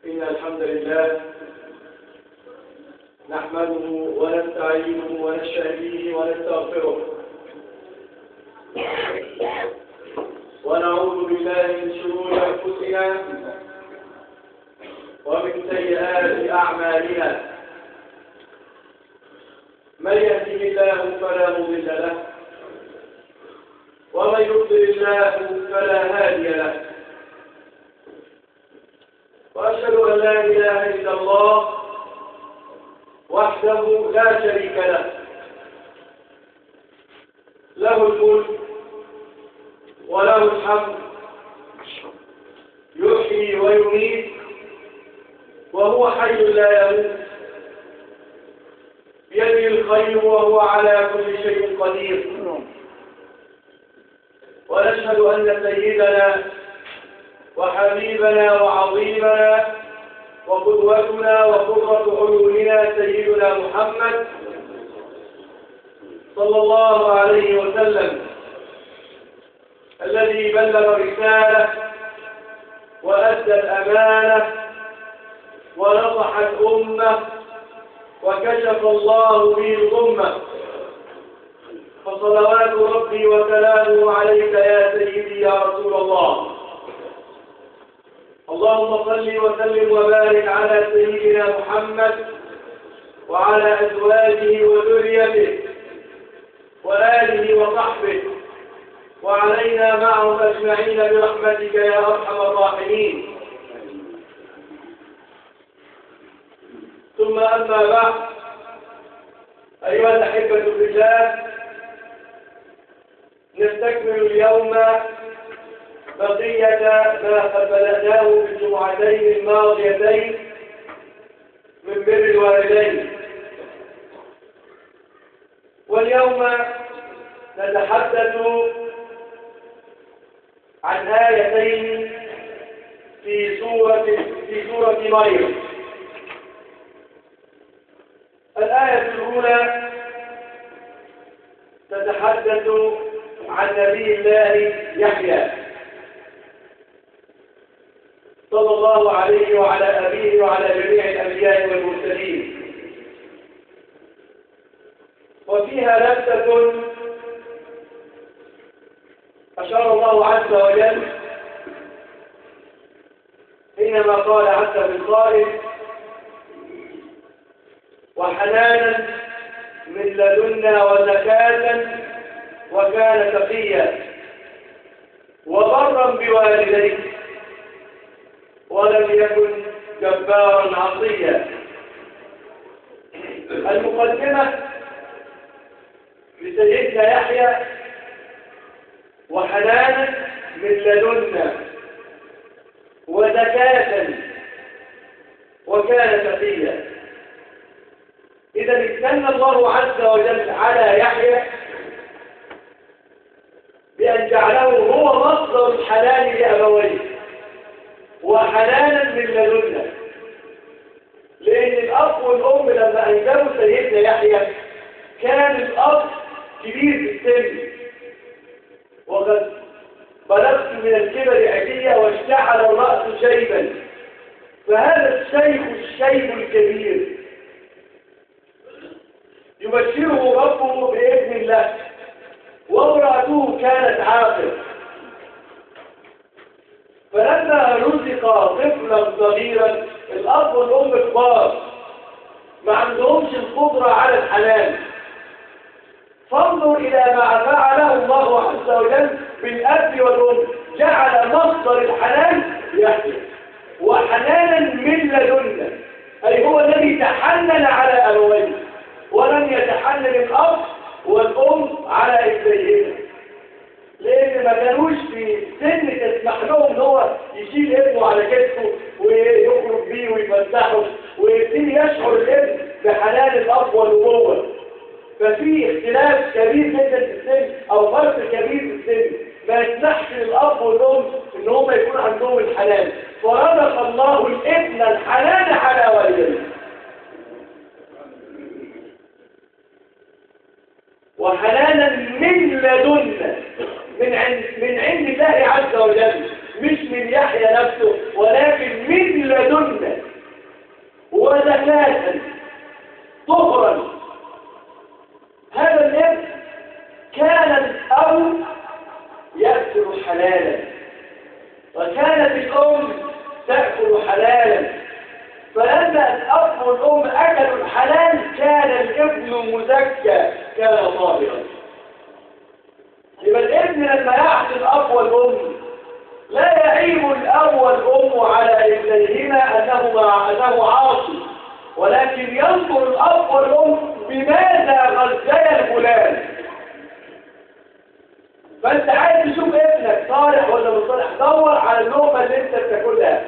إن الحمد لله نحمده ونستعينه ونستهديه ونستغفره ونعوذ بالله من شرور أنفسنا ومن سيئات أعمالنا من يهده الله فلا مضل له ومن يضلل الله فلا هادي له وأشهد أن لا إله إلا الله وحده لا شريك له له الملك وله الحمد يحيي ويميت وهو حي لا يموت بيده الخير وهو على كل شيء قدير ونشهد أن سيدنا وحبيبنا وعظيمنا وقدوتنا وقرة عيوننا سيدنا محمد صلى الله عليه وسلم الذي بلغ الرسالة وأدى الأمانة ونصح الأمة وكشف الله به الغمة فصلوات ربي وسلامه عليك يا سيدي يا رسول الله اللهم صل وسلم وبارك على سيدنا محمد وعلى أزواجه وذريته وآله وصحبه وعلينا معهم أجمعين برحمتك يا أرحم الراحمين ثم أما بعد أيها الأحبة في الله نستكمل اليوم بقية ما قد بدأناه في الجمعتين الماضيتين من بر الوالدين واليوم نتحدث عن آيتين في سورة في سورة مريم الآية الأولى تتحدث عن نبي الله يحيى صلى الله عليه وعلى أبيه وعلى جميع الأنبياء والمرسلين وفيها لفتة أشار الله عز وجل حينما قال عز من قائل وحنانا من لدنا وزكاة وكان تقيا وبرا بوالديه ولم يكن جبارا عصيا المقدمة لسيدنا يحيى وحنانا من لدنا وزكاة وكان تقيا إذا امتن الله عز وجل على يحيى بأن جعله هو مصدر الحلال لأبويه وحنانا من لدنا لأن الأب والأم لما أنجبوا سيدنا يحيى كان الأب كبير في السن وقد بلغت من الكبر عتية واشتعل الرأس شيبا فهذا الشيخ الشيب الكبير يبشره ربه بإذن الله وامرأته كانت عاقل فلما رزق طفلا صغيرا الأب والأم كبار ما عندهمش القدرة على الحلال فانظر إلى ما فعله الله عز وجل بالأب والأم جعل مصدر الحلال يحيى وحنانا من لدنا أي هو الذي تحنن على أبويه ولم يتحنن الأب والأم على ابنيهما لأن ما كانوش في سن تسمح لهم ان هو يشيل ابنه على كتفه ويخرج بيه ويفتحه ويبتدي يشعر الابن بحنان الأب والأبوة ففي اختلاف كبير جدا في السن أو فرق كبير في السن ما يسمحش للأب والأم إن هم يكون عندهم الحنان فرزق الله الابن الحنان على والديه وحنانا من لدنا من عند من عند الله عز وجل مش من يحيى نفسه ولكن من لدنا وزكاة طهرا هذا الابن كان الأب يأكل حلالا وكانت الأم تأكل حلالا فلما الأب والأم أكلوا الحلال كان الابن مزكى كان طاهرا يبقى الابن لما يعصي الأب والأم لا يعيب الأب والأم على ابنيهما أنهما أنه عاصي ولكن ينظر الأب والأم بماذا غذي الفلان فأنت عايز تشوف ابنك صالح ولا مش صالح دور على اللقمة اللي أنت بتاكلها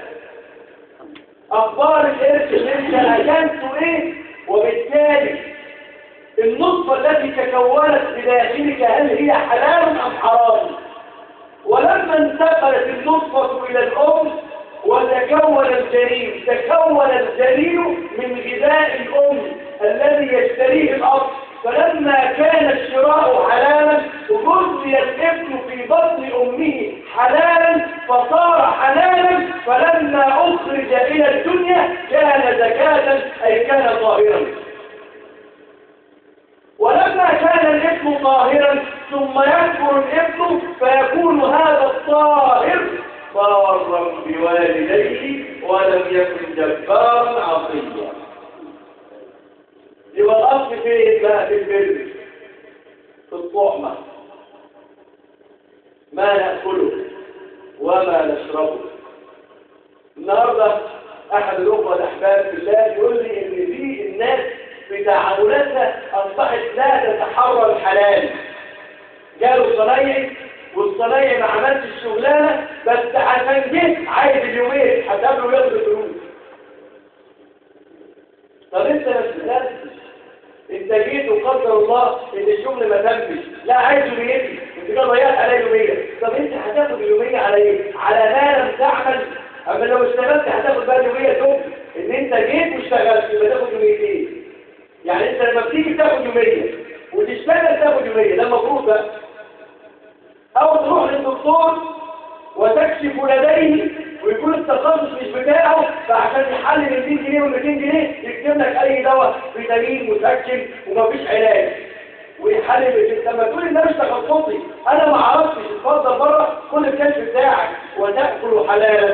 أخبار القرش اللي أنت أكلته إيه وبالتالي النطفة التي تكونت بداخلك هل هي حلال أم حرام ولما انتقلت النطفة إلى الأم وتكون الجنين تكون الجنين من غذاء الأم الذي يشتريه الأب فلما كان الشراء حلالا غذي الابن في بطن أمه حلالا فصار حلالا فلما أخرج إلى الدنيا كان زكاة أي كان طاهرا ولما كان الابن طاهرا ثم يكبر الابن فيكون هذا الطاهر بارا بوالديه ولم يكن جبارا عصيا يبقى الاصل فين بقى في البر في الطعمه ما ناكله وما نشربه النهارده احد الاخوه الاحباب في الله يقول لي ان في الناس في تعاملاتها اصبحت لا تتحرى الحلال جاله صنايعي والصنايعي ما عملش الشغلانه بس عشان جه عايز اليومين هتقابله ياخد فلوس طب انت ما استفدتش انت جيت وقدر الله ان الشغل ما تمش لا عايز يوميتي انت كده ضيعت على يوميه طب انت هتاخد اليوميه على ايه على ما لم تعمل اما لو اشتغلت هتاخد بقى اليوميه توب ان انت جيت واشتغلت يبقى تاخد يوميتين يعني انت لما بتيجي تاخد يوميه وتشتغل تاخد يوميه ده المفروض بقى او تروح للدكتور وتكشف لديه ويكون التخصص مش بتاعه فعشان يحلل ال 200 جنيه وال 200 جنيه يكتب لك اي دواء فيتامين مسكن ومفيش علاج ويحلل لما تقول ان ده مش تخصصي انا ما عرفتش اتفضل بره كل الكشف بتاعك وتاكل حلالا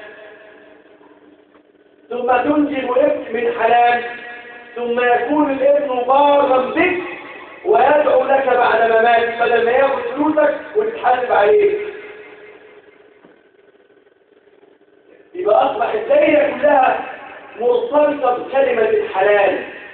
ثم تنجب ابن من حلال ثم يكون الابن بارا بك ويدعو لك بعد مماتك بدل ما ياخد فلوسك وتتحاسب عليه يبقى اصبح الدايره كلها مرتبطه بكلمه الحلال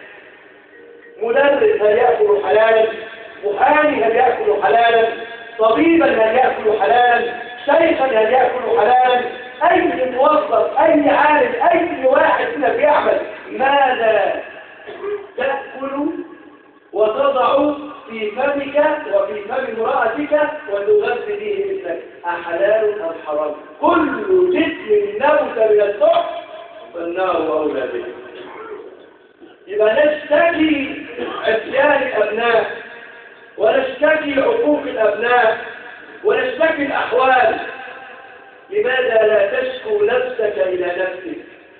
مدرس هل ياكل حلالا محامي هل ياكل حلالا طبيبا هل ياكل حلالا شيخا هل ياكل حلالا اي موظف اي عالم اي واحد فينا بيعمل ماذا تاكل وتضع في فمك وفي فم امرأتك وتغذي به مثلك أحلال أم حرام كل جسم نبت من الصح فالنار أولى به يبقى نشتكي عصيان الأبناء ونشتكي عقوق الأبناء ونشتكي الأحوال لماذا لا تشكو نفسك إلى نفسك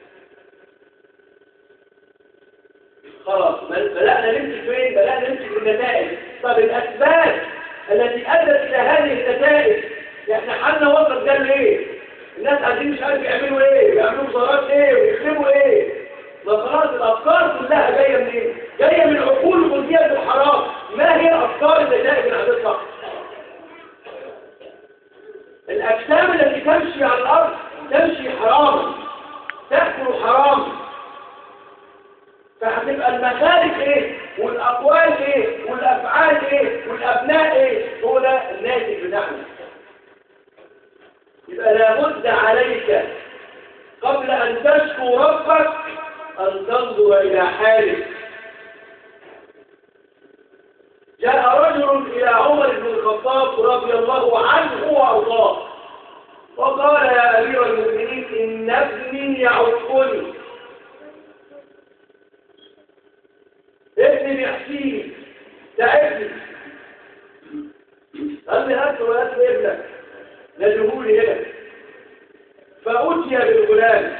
خلاص بدأنا نمسك فين؟ بدأنا نمسك النتائج طب الأسباب التي أدت إلى هذه النتائج احنا حالنا وصل ده ليه؟ الناس عايزين مش عارف يعملوا ايه ويعملوا وزارات ايه ويخربوا ايه ما خلاص الأفكار كلها جاية منين؟ جاية من عقول ملزية بالحرام ما هي الأفكار اللي جاية من عددها؟ الأجسام التي تمشي على الأرض تمشي حراما تأكل حراما فهتبقى المخارج ايه والاقوال ايه والافعال ايه والابناء ايه هو ده الناتج بتاعنا يبقى لابد عليك قبل ان تشكو ربك ان تنظر الى حالك جاء رجل الى عمر بن الخطاب رضي الله عنه وارضاه وقال يا امير المؤمنين ان ابني يعقني ابني بيحكيني تعبني قال لي هات وهات ابنك نجهولي هنا فأتي بالغلام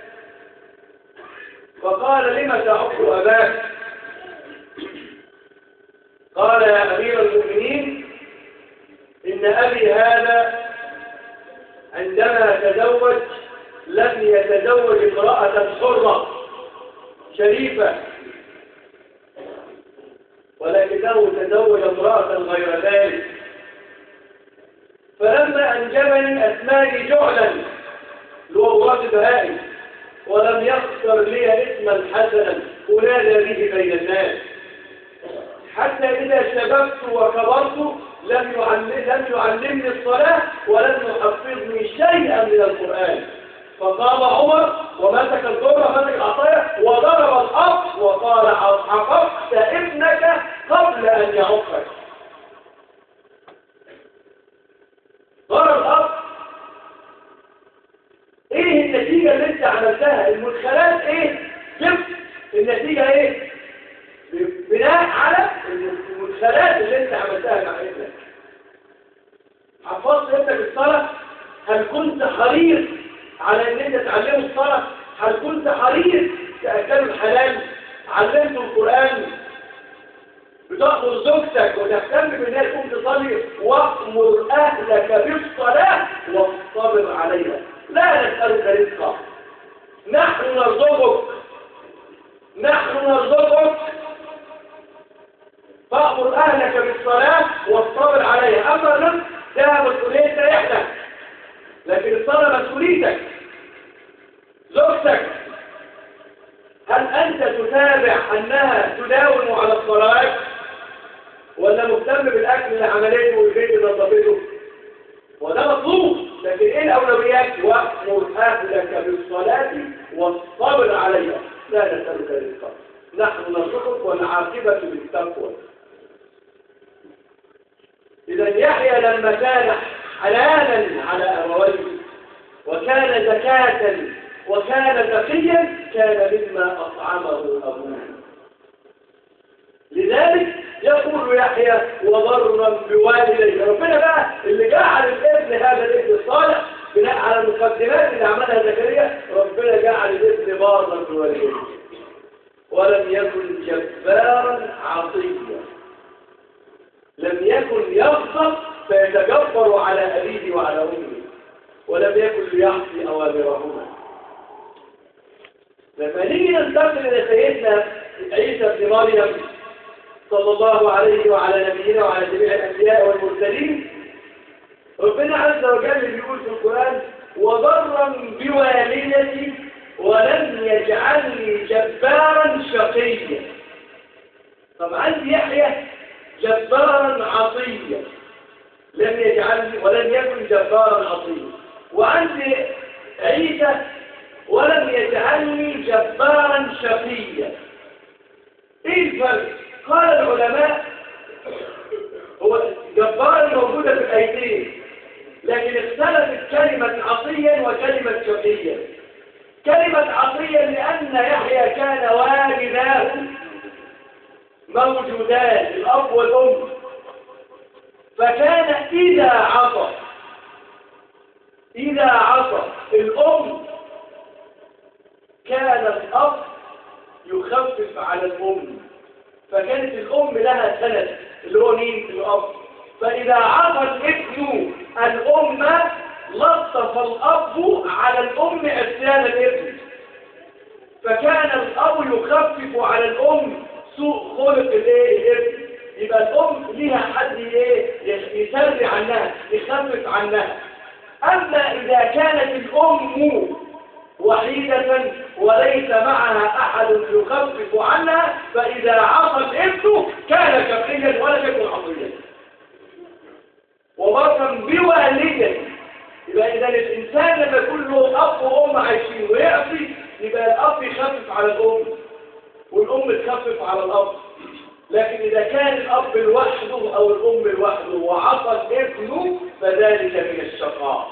فقال لم تعق أباك قال يا أمير المؤمنين إن أبي هذا عندما تزوج لم يتزوج امرأة حرة شريفة ولكنه تزوج امرأة غير ذلك فلما أنجبني أسماني جعلا لوضعت بهائي ولم يختر لي اسما حسنا أنادى به بين الناس حتى إذا شببت وكبرت لم لم يعلمني الصلاة ولم يحفظني شيئا من القرآن فقام عمر ومسك الدرة مسك العصاية وضرب الأرض وقال حققت ابنك قبل أن يعقك ضرب الأرض ايه النتيجة اللي انت عملتها المدخلات ايه جبت النتيجة ايه بناء على المدخلات اللي انت عملتها مع ابنك حفظت ابنك الصلاة هل كنت حريص على ان انت تعلمه الصلاة هل كنت حريص تأكله الحلال علمته القرآن بتأخذ زوجتك وتهتم بالناس تقوم تصلي وأمر أهلك بالصلاة واصطبر عليها لا نسألك رزقا نحن نرزقك نحن نرزقك فأمر أهلك بالصلاة واصطبر عليها أما الرزق ده مسؤولية رحلك لكن الصلاة مسؤوليتك زوجتك هل أنت تتابع أنها تداوم على الصلاة ولا مهتم بالأكل اللي عملته والبيت اللي نظفته وده مطلوب لكن ايه الأولويات وأمر أهلك بالصلاة والصبر عليها لا نسألك رزقا نحن نرزقك والعاقبة بالتقوى إذا يحيى لما كان حلالا على أبويه وكان زكاة وكان تقيا كان مما أطعمه أبوه لذلك يقول يحيى وضرا بوالديه ربنا بقى اللي جعل الابن هذا الابن الصالح بناء على المقدمات اللي عملها زكريا ربنا جعل الابن بارا بوالديه ولم يكن جبارا عصيا لم يكن يغضب فيتجبر على أبيه وعلى أمه ولم يكن ليعصي أوامرهما لما نيجي ننتقل إلى سيدنا عيسى بن مريم صلى الله عليه وعلى نبينا وعلى جميع الأنبياء والمرسلين ربنا عز وجل بيقول في القرآن وضرا بوالدتي ولم يجعلني جبارا شقيا طب عندي يحيى جبارا عصيا لم يجعلني ولم يكن جبارا عصيا وعندي عيسى ولم يجعلني جبارا شقيا ايه الفرق قال العلماء هو جبار موجودة في الايتين لكن اختلفت كلمة عصيا وكلمة شقيا كلمة عصيا لأن يحيى كان والداه موجودان الأب والأم فكان إذا عصى إذا عصى الأم كان الأب يخفف على الأم فكانت الأم لها سند اللي هو مين الأب فإذا عصى الابن الأم لطف الأب على الأم عصيان الابن فكان الأب يخفف على الأم سوء خلق الايه الابن يبقى الام ليها حد ايه يسري عنها يخفف عنها اما اذا كانت الام وحيدة وليس معها احد يخفف عنها فاذا عصى الابن كان كفريا ولا يكن عصيا وبرا بوالدته يبقى اذا الانسان لما يكون له اب وام عايشين ويعصي يبقى الاب يخفف على الام والأم تخفف على الأب لكن إذا كان الأب لوحده أو الأم لوحده وعصى ابنه فذلك من الشقاء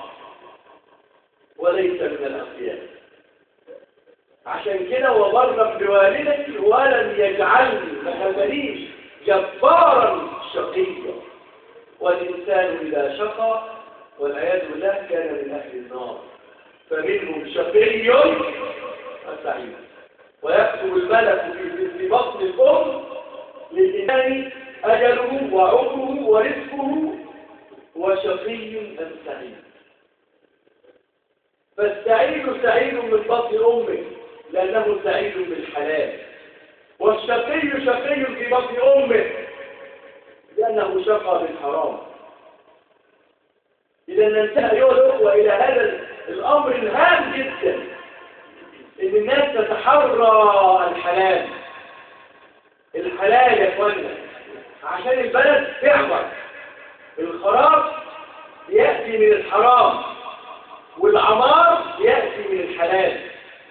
وليس من الأخيار عشان كده وبرا بوالدتي ولم يجعلني ما خلانيش جبارا شقيا والإنسان إذا شقى والعياذ بالله كان من أهل النار فمنهم شقي وسعيد ويكتب الملك في في بطن الأم للإنسان أجله وعمره ورزقه وشقي أم سعيد فالسعيد سعيد من بطن أمه لأنه سعيد بالحلال والشقي شقي في بطن أمه لأنه شقى بالحرام إذا ننتهي أيها الأخوة إلى هذا الأمر الهام جدا إن الناس تتحرى الحلال الحلال يا إخوانا عشان البلد تعمر الخراب يأتي من الحرام والعمار يأتي من الحلال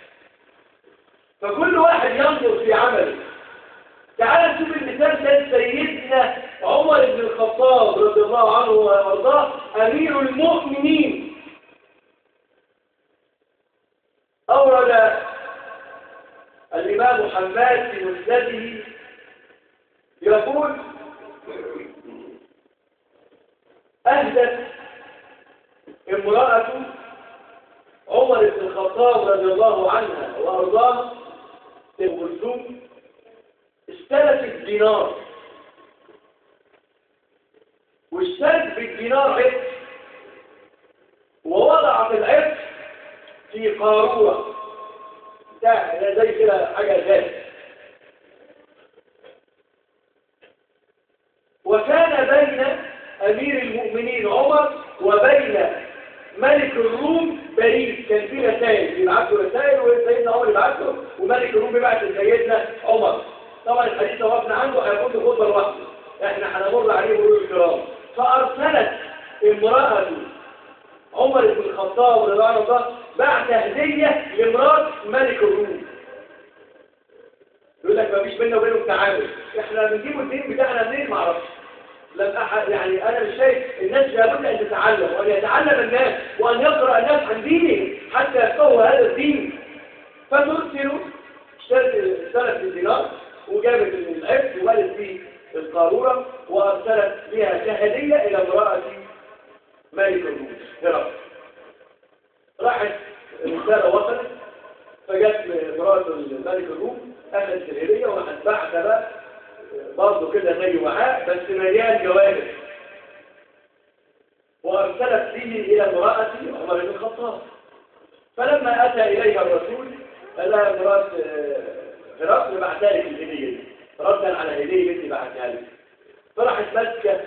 فكل واحد ينظر في عمله تعال نشوف المثال ده سيدنا عمر بن الخطاب رضي الله عنه وارضاه امير المؤمنين اورد الامام حماد في مسنده يقول اهدت امراه عمر بن الخطاب رضي الله عنها وارضاه ام كلثوم استلفت دينار واشترت بالدينار عطر ووضعت العطر في قارورة بتاع زي كده حاجة ذات وكان بين أمير المؤمنين عمر وبين ملك الروم بريد كان في رسائل بيبعتوا رسائل وسيدنا عمر يبعته وملك الروم بيبعت لسيدنا عمر طبعا الحديث لو وقفنا عنده هيكون في خطبه لوحده احنا هنمر عليه مرور الكرام فارسلت امراه عمر بن الخطاب رضي الله عنه بعت هديه لمرات ملك الروم يقول لك ما فيش بيننا وبينهم تعامل احنا بنجيب الدين بتاعنا منين ما اعرفش لم احد يعني انا مش شايف الناس لابد ان تتعلم وان يتعلم الناس وان يقرا الناس عن دينهم حتى يفقهوا هذا الدين فترسلوا اشترت اشترت الدينار وجابت العبد وولد فيه القارورة وأرسلت بها كهدية إلى امرأة ملك الروم هرقل راحت الرسالة وصلت فجت امرأة ملك الروم أخذت الهدية وراحت بعت بقى برضه كده زي وعاء بس مليان جوابر وأرسلت به إلى امرأة عمر بن الخطاب فلما أتى إليها الرسول قال لها امرأة هرقل بعتها لك الهدية دي ردا على هدية انت بعتها لك فراحت ماسكة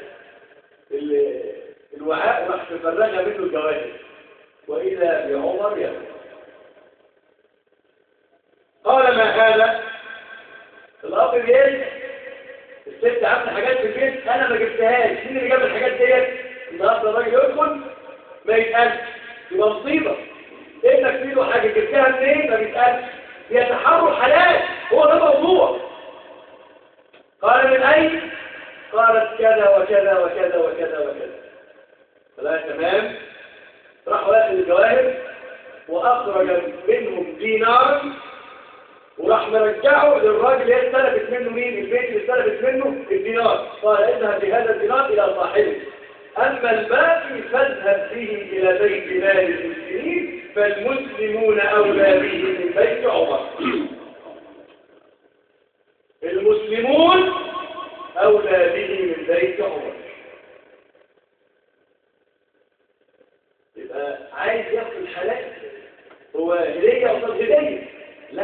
الوعاء وراح تفرغها منه الجواهر وإذا بعمر يقول قال ما هذا الأب بيقول الست عامله حاجات في البيت أنا ما جبتهاش مين اللي جاب الحاجات ديت النهارده الراجل يدخل ما يتقالش يبقى مصيبة ابنك في له حاجة جبتها منين ما بيتقالش يتحروا حلال هو ده الموضوع قال من أين قالت كذا وكذا وكذا وكذا وكذا فلا تمام راح واخد الجواهر وأخرج منهم دينار وراح مرجعه للراجل اللي استلفت منه مين البيت اللي استلفت منه الدينار قال اذهب بهذا الدينار إلى صاحبه أما الباقي فاذهب به إلى بيت مال المسلمين فالمسلمون أولى به من بيت عمر المسلمون أولى به من بيت عمر يبقى عايز ياخد الحلال هو هدية قصاد هدية لا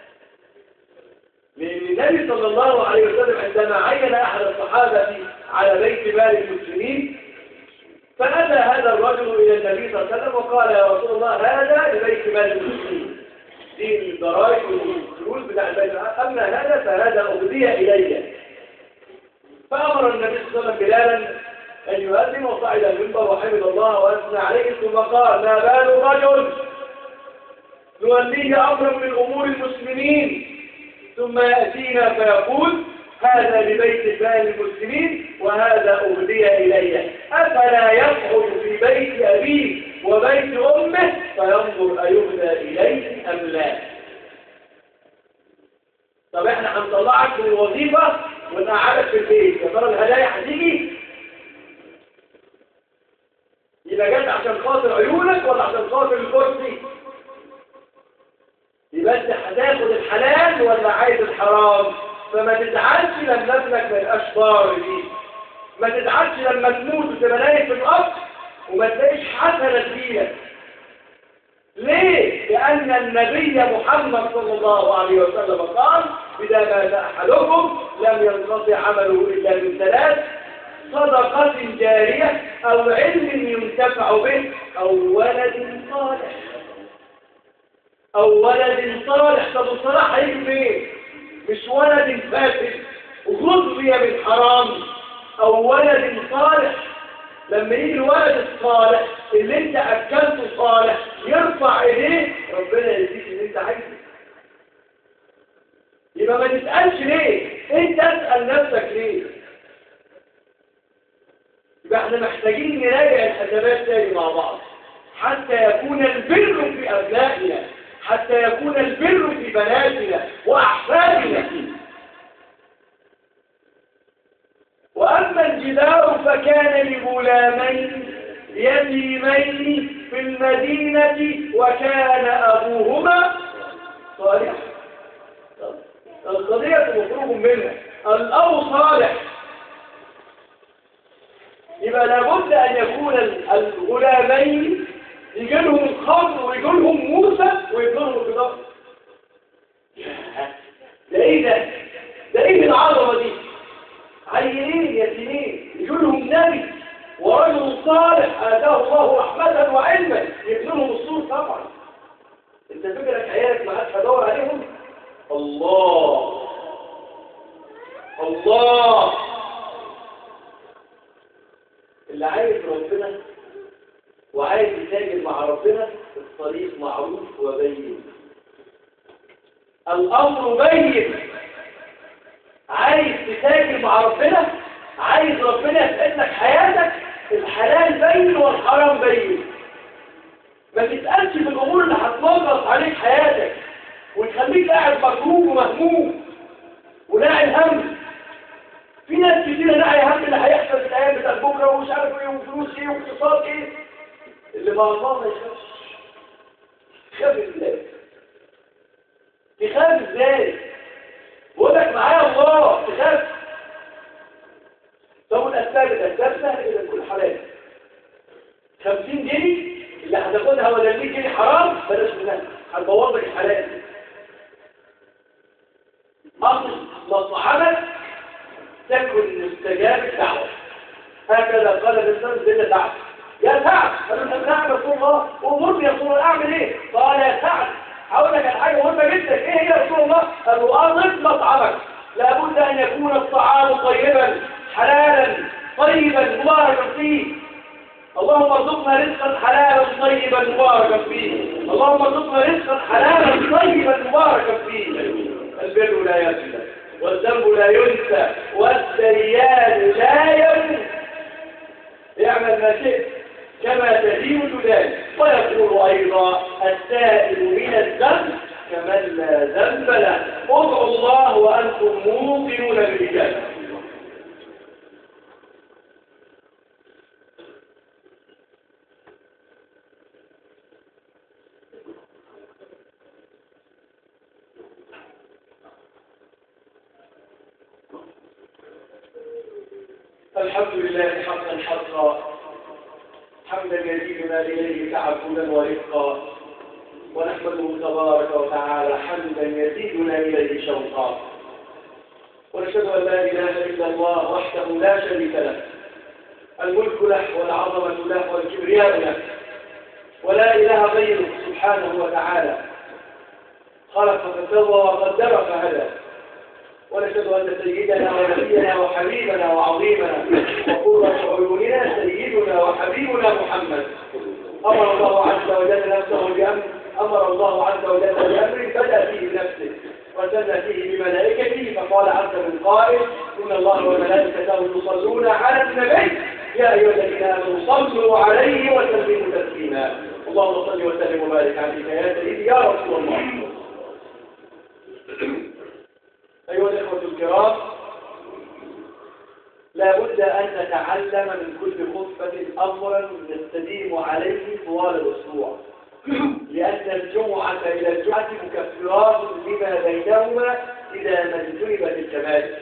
لأن النبي صلى الله عليه وسلم عندما عين أحد الصحابة على بيت مال المسلمين فأتى هذا الرجل إلى النبي صلى الله عليه وسلم وقال يا رسول الله هذا لبيت مال المسلمين دي الضرائب والفلوس بتاع البيت أما هذا فهذا أهدي إلي فأمر النبي صلى الله عليه وسلم بلالا أن يؤذن وصعد المنبر وحمد الله وأثنى عليه ثم قال ما بال رجل نوليه أمرا من أمور المسلمين ثم يأتينا فيقول هذا لبيت مال المسلمين وهذا أهدي إلي أفلا يقعد في بيت أبيه وبيت أمه فينظر أيهدى إليه أم لا طب احنا هنطلعك من الوظيفة ونقعدك في البيت يا ترى الهدايا هتيجي يبقى جت عشان خاطر عيونك ولا عشان خاطر الكرسي يبقى انت هتاخد الحلال ولا عايز الحرام فما تزعلش لما ابنك ما يبقاش بار دي ما تزعلش لما تموت وتبقى نايم في القبر وما تلاقيش حسنه تجيلك ليه؟ لأن النبي محمد صلى الله عليه وسلم قال إذا مات أحدكم لم ينقطع عمله إلا من ثلاث صدقة جارية أو علم ينتفع به أو ولد صالح أو ولد صالح طب الصلاح هيجي فين؟ مش ولد فاسد وغذي من حرام أو ولد صالح لما يجي الولد الصالح اللي انت اكلته صالح يرفع ايديه ربنا يديك اللي انت عايزه يبقى ما تسالش ليه انت اسال نفسك ليه يبقى احنا محتاجين نراجع الحسابات تاني مع بعض حتى يكون البر في ابنائنا حتى يكون البر في بناتنا واحفادنا وأما الجدار فكان لغلامين يتيمين في المدينة وكان أبوهما صالحا القضية مفروغ منها الأب صالح يبقى لابد أن يكون الغلامين يجي لهم الخمر ويجي لهم موسى ويجي لهم الجدار ده ايه ده؟ ده ايه العظمة دي؟ عينين يتيمين يجولهم نبي ورجل صالح آتاه الله رحمة وعلما يبنلهم الصور طبعا انت فكرك عيالك ما عادش هدور عليهم الله الله اللي عايز ربنا وعايز يتاجر مع ربنا الطريق معروف وبين الأمر بين عايز تتاجر مع ربنا عايز ربنا يسعد لك حياتك الحلال بين والحرام بين ما تسألش في الأمور اللي هتنغص عليك حياتك وتخليك قاعد مكروب ومهموم ولاعي الهم في ناس كتير لاعي هم اللي هيحصل في الأيام بتاع بكرة ومش عارف ايه وفلوس ايه واقتصاد ايه اللي مع الله ما يخافش خاف ازاي تخاف ازاي بقول لك معايا الله تخاف طب الاسباب الاسباب سهله جدا كل حلال 50 جنيه اللي هتاخدها ولا 100 جنيه حرام بلاش منها هتبوظ لك الحلال اصل مصلحتك تكن مستجاب الدعوه هكذا قال الانسان زي سعد يا سعد قال انت نعم يا رسول الله امرني يا رسول الله اعمل ايه قال يا سعد هقول لك الحاجه مهمه جدا ايه هي يا رسول الله قال له اضف مطعمك لابد ان يكون الطعام طيبا حلالا طيبا مباركا فيه اللهم ارزقنا رزقا حلالا طيبا مباركا فيه اللهم ارزقنا رزقا حلالا طيبا مباركا فيه البر لا ينسى والذنب لا ينسى والسيئات لا ينسى اعمل ما شئت كما تدين تدان ويقول أيضا السائل من الذنب كمن لا ذنب له ادعوا الله وأنتم موقنون بالإجابة الحمد لله حقا حقا حمدا يزيدنا إليه تعبدا ورفقا ونحمده تبارك وتعالى حمدا يزيدنا إليه شوقا ونشهد أن لا إله إلا الله وحده لا شريك له الملك له والعظمة له والكبرياء له ولا إله غيره سبحانه وتعالى خلق فسوى وقدر فهدى ونشهد أن سيدنا ونبينا وحبيبنا وعظيمنا وقرة عيوننا سيدنا وحبيبنا محمد أمر الله عز وجل نفسه بأمر أمر الله عز وجل بأمر بدأ فيه بنفسه وسنى فيه بملائكته فقال عز من قائل إن الله وملائكته يصلون على النبي يا أيها الذين آمنوا صلوا عليه وسلموا تسليما اللهم صل وسلم وبارك عليك يا سيدي يا رسول الله أيها الإخوة الكرام لا بد أن نتعلم من كل خطبة أمرا نستديم عليه طوال الأسبوع لأن الجمعة إلى الجمعة مكفرات لما بينهما إذا ما اجتنبت الكمال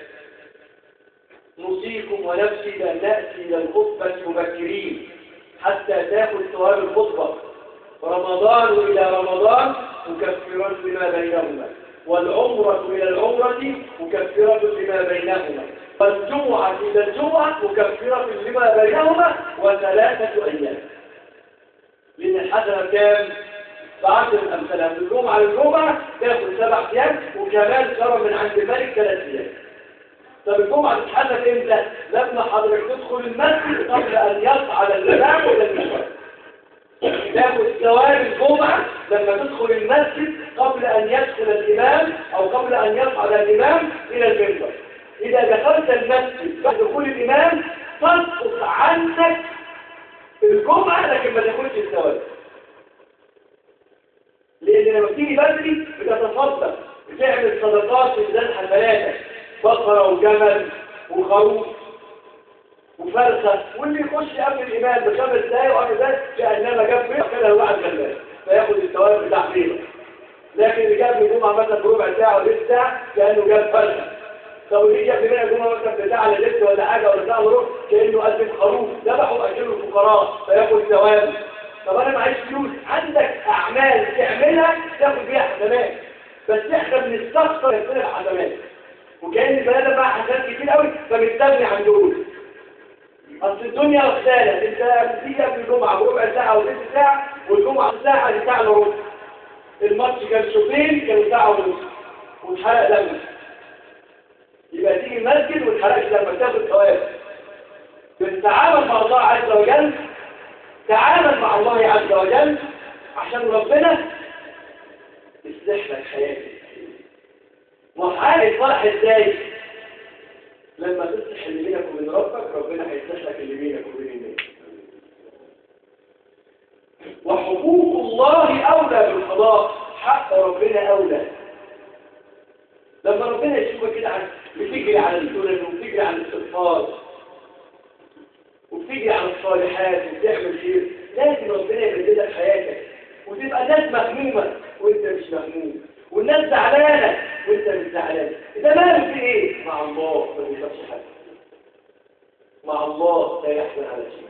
نوصيكم ونفسي بأن نأتي إلى الخطبة مبكرين حتى تأخذ ثواب الخطبة رمضان إلى رمضان مكفرات لما بينهما والعمرة إلى العمرة مكفرة لما بينهما والجمعة إلى الجمعة مكفرة لما بينهما وثلاثة أيام لأن الحسنة كام؟ بعشر الأمثلة من الجمعة للجمعة تاخد سبع أيام وكمان شرى من عند الملك ثلاث أيام طب الجمعة تتحدث امتى؟ لما حضرتك تدخل المسجد قبل أن يصعد الإمام ولا المشوار تاخد ثواب الجمعة لما تدخل المسجد قبل أن يدخل الإمام أو قبل أن يصعد الإمام إلى المنبر إذا دخلت المسجد بعد دخول الإمام تسقط عنك الجمعة لكن ما تاخدش الثواب لأن لما تيجي بدري بتتصدق بتعمل صدقات في ميزان حسناتك بقرة وجمل وخروف وفرخة واللي يخش قبل الإمام بخمس دقايق وقبل ذلك كأنما جاب بيض كده واحد غلبان فياخد الثواب بتاع بيضة لكن اللي جاب من جمعة مثلا بربع ساعة ولا ساعة كأنه جاب فرخة طب اللي جاب من جمعة مثلا بتاع لبس ولا حاجة ولا ساعة وربع كأنه قدم خروف ذبحوا وأكلوا الفقراء فياخد ثواب طب أنا معيش فلوس عندك أعمال تعملها تاخد بيها حسنات بس احنا بنستخسر يصير الحسنات وكأن البني آدم بقى حسنات كتير قوي فبيستغني عن دول اصل الدنيا غسالة انت بتيجي قبل الجمعة بربع ساعة او ست ساعة والجمعة ساعة لساعة الا ربع الماتش كان شوطين كانوا ساعة ونص واتحرق دم يبقى تيجي المسجد وتحرقش لما تاخد ثواب بتتعامل مع الله عز وجل تعامل مع الله عز وجل عشان ربنا يصلح لك حياتك وحال الفرح ازاي لما تصلح اللي بينك وبين ربك ربنا هيصلح لك اللي بينك وبين الناس وحقوق الله اولى بالقضاء حق ربنا اولى لما ربنا يشوفك كده عن بتجري على السنن وبتجري على الاستغفار وبتجري على الصالحات وبتعمل خير لازم ربنا يبدلك حياتك وتبقى الناس مهمومه وانت مش مهموم والناس زعلانه وانت مش زعلان اذا مالك في ايه مع الله ما بيشوفش حاجه مع الله لا يحزن على شيء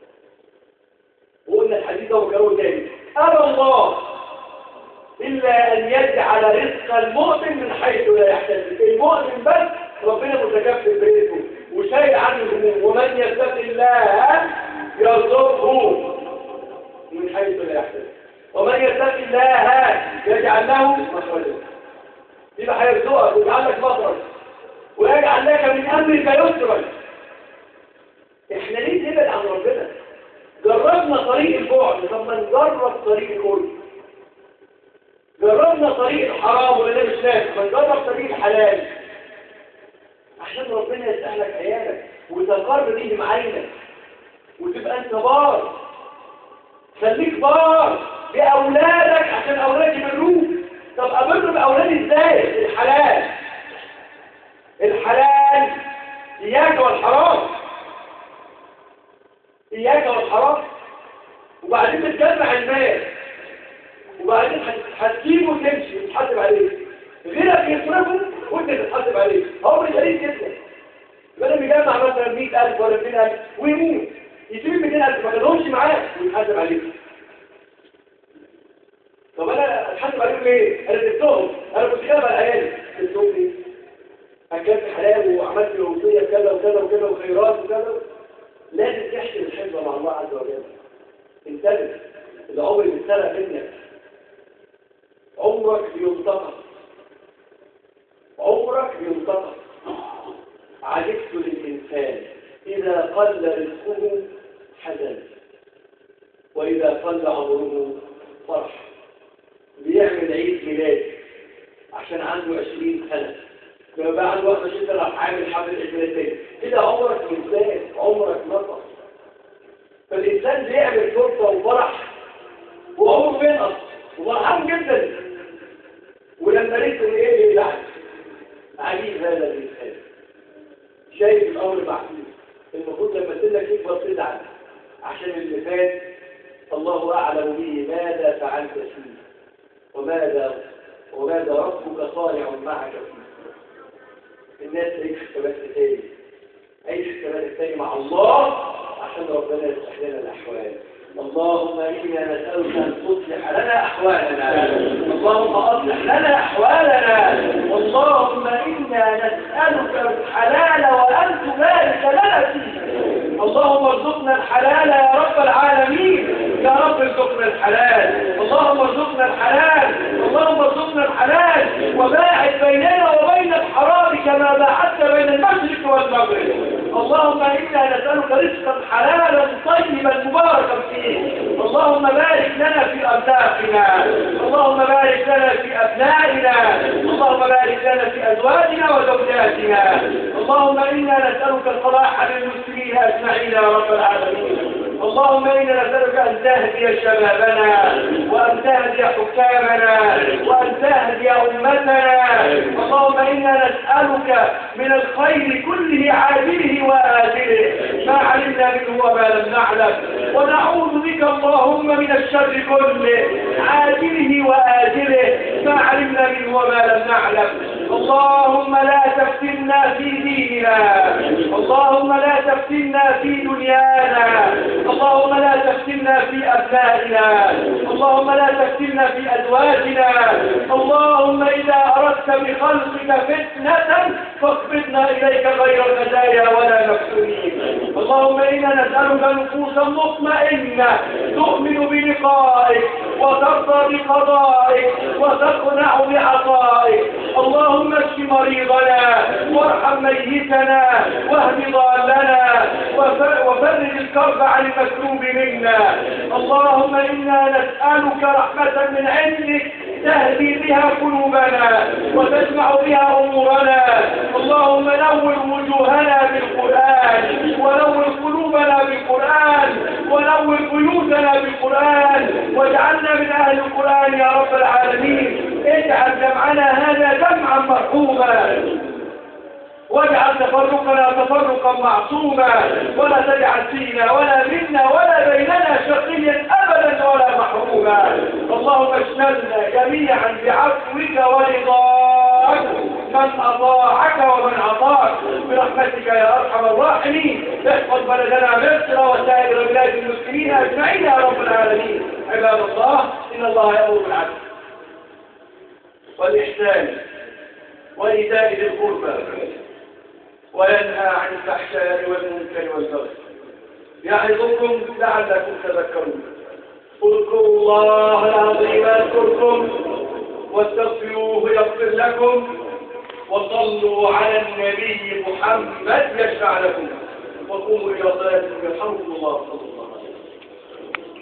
وقلنا الحديث ده وكرره تاني ابى الله الا ان يجعل رزق المؤمن من حيث لا يحتسب المؤمن بس ربنا متكفل برزقه وشايل عنه الهموم ومن يتق الله يرزقه من حيث لا يحتسب ومن يتق الله يجعل له مخرجا يبقى هيرزقك ويجعل لك مخرج ويجعل لك من امرك يسرا احنا ليه نبعد عن ربنا جربنا طريق البعد طب ما نجرب طريق القرب جربنا طريق الحرام ولا مش لازم ما نجرب طريق الحلال عشان ربنا يسهل لك عيالك وتقر بيه معينك وتبقى انت بار خليك بار بأولادك عشان أولادك يبروك طب أبر بأولادي إزاي الحلال الحلال إياك والحرام إياك والحرام وبعدين بتجمع المال وبعدين هتسيبه وتمشي وتحاسب عليه غيرك يصرفه وانت تتحاسب عليه هو مش غريب جدا بدل يجمع مثلا 100000 ولا 200000 ويموت يسيب 200000 ما تاخدهمش معاه ويتحاسب عليه طب انا اتحاسب عليهم ليه؟ انا سبتهم انا كنت جايب على عيالي سبتهم ليه؟ اكلت حلال وعملت وصيه كذا وكذا وكذا وخيرات وكذا لازم تحسن الحفظ مع الله عز وجل انتبه العمر بيتسرق منك عمرك بينتقص عمرك بينتقص عجبت للإنسان إذا قل رزقه حزن وإذا قل عمره فرح بيعمل عيد ميلاد عشان عنده 20 سنة لما بقى عنده 21 سنة راح عامل حفل عيد ميلاد تاني كده عمرك انسان عمرك نقص فالإنسان بيعمل فرصة وفرح وعمره بينقص وفرحان جدا ولما لقيته ايه اللي بعد عجيب هذا الإنسان شايف الأمر معقول المفروض لما سنك يكبر تزعل عشان اللي فات الله أعلم به ماذا فعلت فيه وماذا وماذا ربك صانع معك فيه الناس تعيش كمان تاني عيش كمان تاني مع الله عشان ربنا يصلح لنا الأحوال اللهم إنا نسألك أن تصلح لنا أحوالنا اللهم أصلح لنا أحوالنا اللهم إنا نسألك الحلال وأن تبارك لنا فيه اللهم ارزقنا الحلال يا رب العالمين يا رب ارزقنا الحلال اللهم ارزقنا الحلال اللهم ارزقنا الحلال وباعد بيننا وبين الحرام كما باعدت بين المشرق والمغرب اللهم إنا نسألك رزقا حلالا طيبا مباركا فيه اللهم بارك لنا في أبنائنا اللهم بارك لنا في أبنائنا اللهم بارك لنا في أزواجنا وزوجاتنا اللهم إنا نسألك الصلاح للمسلمين أجمعين يا رب العالمين اللهم إنا نسألك أن تهدي شبابنا وأن تهدي حكامنا وأن تهدي أمتنا اللهم إنا نسألك من الخير كله عاجله وآجله ما علمنا منه وما لم نعلم ونعوذ بك اللهم من الشر كله عاجله وآجله ما علمنا منه وما لم نعلم اللهم لا تفتنا في ديننا اللهم لا تفتنا في دنيانا اللهم لا تفتنا في أبنائنا اللهم لا تفتنا في أزواجنا اللهم إذا أردت بخلقك فتنة فاقبضنا إليك غير الهدايا ولا مفتونين اللهم إنا نسألك نفوسا مطمئنة تؤمن بلقائك وترضى بقضائك وتقنع بعطائك اللهم اشف مريضنا وارحم ميتنا واهد ضالنا وفرج الكرب عن المكروب منا اللهم إنا نسألك رحمة من عندك تهدي بها قلوبنا وتجمع بها أمورنا اللهم نور وجوهنا بالقرآن ونور قلوبنا بالقرآن ونور بيوتنا بالقرآن واجعلنا من أهل القرآن يا رب العالمين اجعل جمعنا هذا جمعا مرحوما واجعل تفرقنا تفرقا معصوما ولا تجعل فينا ولا منا ولا بيننا شقيا ابدا ولا محروما اللهم اشملنا جميعا بعفوك ورضاك من اطاعك ومن عطاك برحمتك يا ارحم الراحمين احفظ بلدنا مصر وسائر بلاد المسلمين اجمعين يا رب العالمين عباد الله ان الله يامر بالعدل والاحسان وايتاء ذي القربى وينهى عن الفحشاء والمنكر والبغي يعظكم لعلكم تذكرون اذكروا الله العظيم يذكركم واستغفروه يغفر لكم وصلوا على النبي محمد يشفع لكم وقوموا الى صلاتكم يرحمكم الله صلى الله عليه وسلم